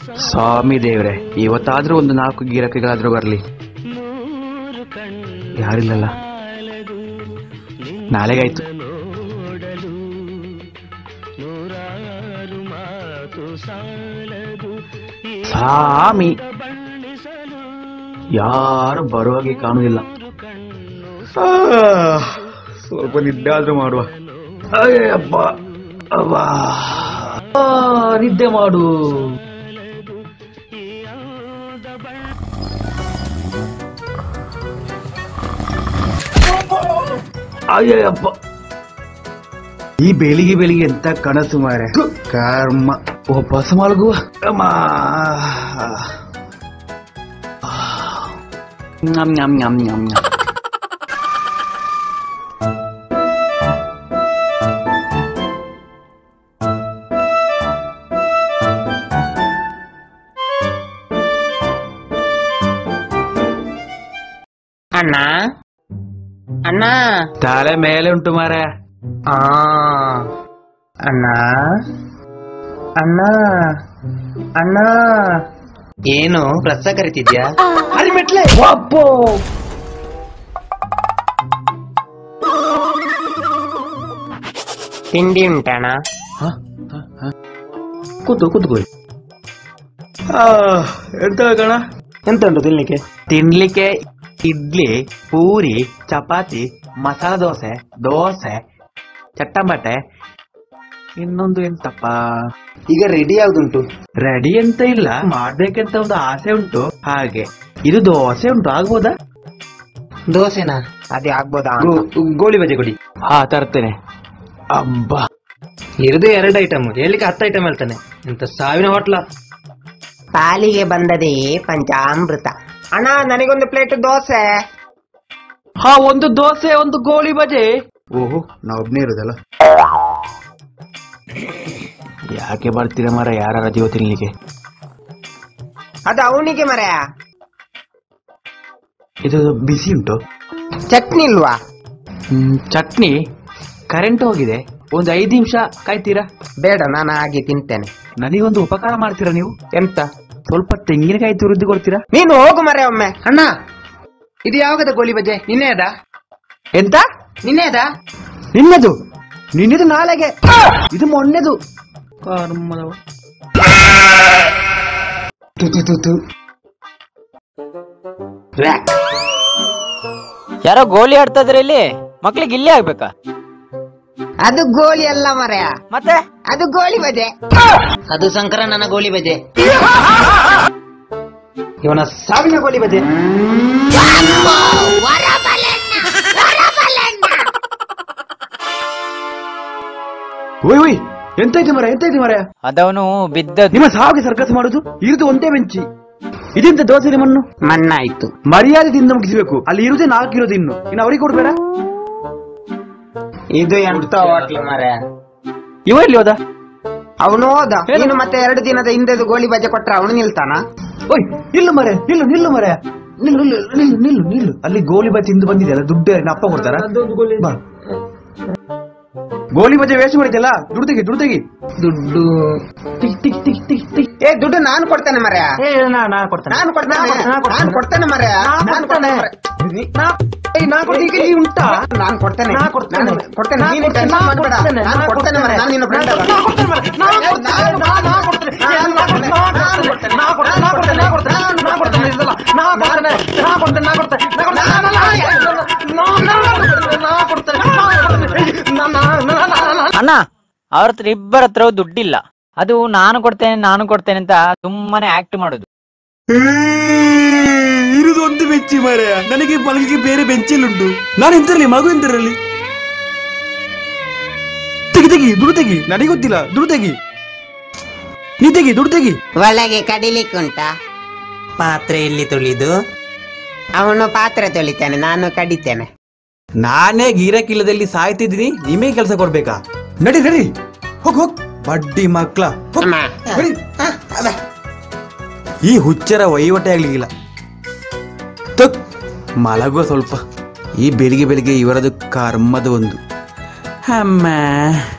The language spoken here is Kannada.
ಸ್ವಾಮಿ ದೇವ್ರೆ ಇವತ್ತಾದ್ರೂ ಒಂದು ನಾಲ್ಕು ಗಿರಾಕಿಗಳಾದ್ರೂ ಬರ್ಲಿ ಯಾರಿಲ್ಲಲ್ಲ ನಾಳೆಗಾಯ್ತು ಸ್ವಾಮಿ ಯಾರು ಬರುವಾಗೆ ಕಾಣುವುದಿಲ್ಲ ಆ, ಸ್ವಲ್ಪ ನಿದ್ದೆ ಆದ್ರೂ ಮಾಡುವ ಅಯ್ಯಪ್ಪ ಅವ್ವಾ. ಆ, ನಿದ್ದೆ ಮಾಡು ಅಯ್ಯಪ್ಪ ಈ ಬೆಳಿಗ್ಗೆ ಬೆಳಿಗ್ಗೆ ಎಂತ ಕನಸು ಮಾರೆ ಕರ್ಮ ವಾಪಸ್ ಮಲಗುವ ಅಮ್ಮ. ಞಮ್ ಞಮ್ ಞಮ್ ಞಮ್ ಞಮ್. ಅಣ್ಣ ಅಣ್ಣ ತಲೆ ಮೇಲೆ ಉಂಟು ಮಾರೆ ಆ ಅಣ್ಣ ಅಣ್ಣ ಅಣ್ಣ ಏನು ರಸ ಕರಿತಿದ್ಯಾ ಅಲ್ಲಿ ಮೆಟ್ಲೆ ಅಪ್ಪೋ ತಿಂಡಿ ಉಂಟಣ್ಣ ಕೂತು ಕೂತ್ಕೊಳ್ಳಿ ಎಂತ ಕಣ ಎಂತ ಉಂಟು ತಿನ್ಲಿಕ್ಕೆ ತಿನ್ಲಿಕ್ಕೆ ಇಡ್ಲಿ ಪೂರಿ ಚಪಾತಿ ಮಸಾಲ ದೋಸೆ ದೋಸೆ ಚಟ್ಟಂಬಟೆ ಇನ್ನೊಂದು ಎಂತಪ್ಪ ಈಗ ರೆಡಿ ಯಾವ್ದುಂಟು ರೆಡಿ ಅಂತ ಇಲ್ಲ ಮಾಡ್ಬೇಕಂತ ಒಂದು ಆಸೆ ಉಂಟು ಹಾಗೆ ಇದು ದೋಸೆ ಉಂಟು ಆಗ್ಬೋದಾ ದೋಸೆನಾ ಅದೇ ಆಗ್ಬೋದಾ ಗೋಳಿ ಬಜೆ ಕೊಡಿ ಹಾ ತರ್ತೇನೆ ಅಬ್ಬಾ ಇರುದು ಎರಡು ಐಟಮ್ ಹೇಳಿಕ್ಕೆ ಹತ್ತು ಐಟಮ್ ಹೇಳ್ತಾನೆ ಎಂತ ಸಾವಿನ ಹೋಟ್ಲ ಪಾಲಿಗೆ ಬಂದದೇ ಪಂಚಾಮೃತ ಅಣ್ಣ ನನಗೊಂದು ಪ್ಲೇಟ್ ದೋಸೆ ಹಾ ಒಂದು ದೋಸೆ ಒಂದು ಗೋಳಿ ಬಜೆ ಓಹೋ ನಾ ಒಬ್ನೇ ಇರೋದಲ್ಲ ಯಾಕೆ ಬರ್ತೀರ ಮರ ಯಾರ ಜೀವ ತಿನ್ಲಿಕ್ಕೆ ಅದು ಅವನಿಗೆ ಮರ ಇದು ಬಿಸಿ ಉಂಟು ಚಟ್ನಿ ಇಲ್ವಾ ಹ್ಮ್, ಚಟ್ನಿ ಕರೆಂಟ್ ಹೋಗಿದೆ ಒಂದು ಐದು ನಿಮಿಷ ಕಾಯ್ತೀರಾ ಬೇಡ ನಾನು ಹಾಗೆ ತಿಂತೇನೆ ನನಗೊಂದು ಉಪಕಾರ ಮಾಡ್ತೀರಾ ನೀವು ಎಂತ ಸ್ವಲ್ಪ ತೆಂಗಿನಕಾಯಿ ತುರಿದು ಕೊಡ್ತೀರಾ ನೀನು ಹೋಗು ಮರೆ ಒಮ್ಮೆ ಅಣ್ಣ ಇದು ಯಾವಾಗದ ಗೋಳಿ ಬಜೆ ನಿನ್ನೆ ಅದ ಎಂತ ನಿನ್ನೆ ಅದ ನಿನ್ನದು ನಿನ್ನದು ನಾಳೆಗೆ ಇದು ಮೊನ್ನೆದು ಕರ್ಮದವ. ತು, ತು, ತು, ತು. ವ್ಯಾಕ್. ಯಾರೋ ಗೋಲಿ ಆಡ್ತಾ ಇದ್ರೆ ಇಲ್ಲಿ ಮಕ್ಳಿಗೆ ಇಲ್ಲೇ ಆಗ್ಬೇಕಾ ಅದು ಗೋಲಿ ಅಲ್ಲ ಮರೆಯ ಮತ್ತೆ ಅದು ಗೋಳಿ ಬಜೆ ಅದು ಶಂಕರಣ್ಣನ ಗೋಳಿ ಬಜೆ ಇವನ ಸಾವಿನ ಗೋಳಿ ಬಜೆ ಓಯ್ ಓಯ್ ಎಂತ ಇದೆ ಮರ ಎಂತ ಇದೆ ಮರ ಅದವನು ಬಿದ್ದದ್ದು ನಿಮ್ಮ ಸಾವಿಗೆ ಸರ್ಕಸ್ ಮಾಡುದು ಇರುದು ಒಂದೇ ಬೆಂಚಿ ಇದೆಂತ ದೋಸೆ ಮಣ್ಣು ಮಣ್ಣಾಯ್ತು ಮರ್ಯಾದೆ ತಿಂದು ಮುಗಿಸ್ಬೇಕು ಅಲ್ಲಿ ಇರುದೇ ನಾಲ್ಕು ಇರೋದು ಇನ್ನು ಇನ್ನು ಅವ್ರಿಗೆ ಕೊಡ್ಬೇಡ ಇದು ಎಂತ ಹೋಟ್ಲು ಮರೆ ಇವ ಎಲ್ಲಿ ಹೋದ ಅವನು ಹೋದ ನೀನು ಮತ್ತೆ ಎರಡು ದಿನದ ಹಿಂದೆದು ಗೋಳಿ ಬಜೆ ಕೊಟ್ರ ಅವನು ನಿಲ್ತಾನ ಓಯ್ ನಿಲ್ಲು ಮರೆ ನಿಲ್ಲು ನಿಲ್ಲು ಮರೆ ನಿಲ್ಲು ನಿಲ್ಲು ನಿಲ್ಲು ನಿಲ್ಲು ನಿಲ್ಲು ಅಲ್ಲಿ ಗೋಲಿ ಬಜೆ ತಿಂದು ಬಂದಿದೆಯಲ್ಲ ದುಡ್ಡು ಯಾರು? ಅಪ್ಪ ಕೊಡ್ತಾರ ಬಾ. ಗೋಲಿ ಬಜೆ ವೇಸ್ಟ್ ಮಾಡಿದ್ದಲ್ಲ ದುಡ್ಡು ತೆಗಿ ದುಡ್ಡು ತೆಗಿ ದುಡ್ಡು tick tick tick tick tick ಏ ದುಡ್ಡು ನಾನು ಕೊಡ್ತೇನೆ ಮರೆ ನಾನು ಕೊಡ್ತೇನೆ ನಾನು ಕೊಡ್ತೇನೆ ಮರೆ ನಾನು ಕೊಡ್ತೇನೆ ಮರೆ. ನೀ- ನಾನು ಕೊಡ್ತೇನೆ ನಾನು ಕೊಡ್ತೇನೆ ನೀನು tension ಮಾಡ್ಬೇಡ. ನಾನು ಕೊಡ್ತೇನೆ ಮರೆ ನಾನು ನಿನ್ನ ಫ್ರೆಂಡ್ ಅಲ್ಲ ಅಣ್ಣ ಅವ್ರ ಹತ್ರ ಇಬ್ಬರ ಹತ್ರ ದುಡ್ಡಿಲ್ಲ ಅದು ನಾನು ಕೊಡ್ತೇನೆ ನಾನು ಕೊಡ್ತೇನೆ ಅಂತ ಸುಮ್ಮನೆ ಆಕ್ಟ್ ಮಾಡುದು ಇರುದು ಒಂದು ಬೆಂಚಿ ಮಾರಾಯ ನನಗೆ ಮಲಗಿಗೆ ಬೇರೆ ಬೆಂಚಿಲ್ಲುಂಟು ನಾನು ಎಂತರಲ್ಲಿ ಮಗು ಎಂತರಲ್ಲಿ ತೆಗಿ ತೆಗಿ ದುಡ್ಡು ತೆಗಿ ನನಗೆ ಗೊತ್ತಿಲ್ಲ ದುಡ್ಡು ತೆಗಿ ನೀ ತೆಗಿ ದುಡ್ಡು ತೆಗಿ ಒಳಗೆ ಕಡಿಲಿಕ್ಕುಂಟ ಪಾತ್ರೆ ಎಲ್ಲಿ ತುಳಿದು ಅವನು ಪಾತ್ರೆ ತೊಳಿತಾನೆ ನಾನು ಕಡಿತೇನೆ ನಾನೇ ಗೀರಕಿಲ್ಲದಲ್ಲಿ ಸಾಯ್ತಿದ್ದೀನಿ ನಿಮಗೆ ಕೆಲಸ ಕೊಡ್ಬೇಕಾ ನಡಿ ನಡಿ ಹೋಗ್ ಹೋಗ್ ಬಡ್ಡಿ ಮಕ್ಳ ಹೋಗ್, ಅಮ್ಮ. ನಡಿ. ಈ ಹುಚ್ಚರ ವಹಿವಾಟೆ ಆಗ್ಲಿಕ್ಕಿಲ್ಲ ತಕ್ ಮಲಗುವ ಸ್ವಲ್ಪ ಈ ಬೆಳಿಗ್ಗೆ ಬೆಳಿಗ್ಗೆ ಇವರದು ಕರ್ಮದ ಒಂದು ಅಮ್ಮ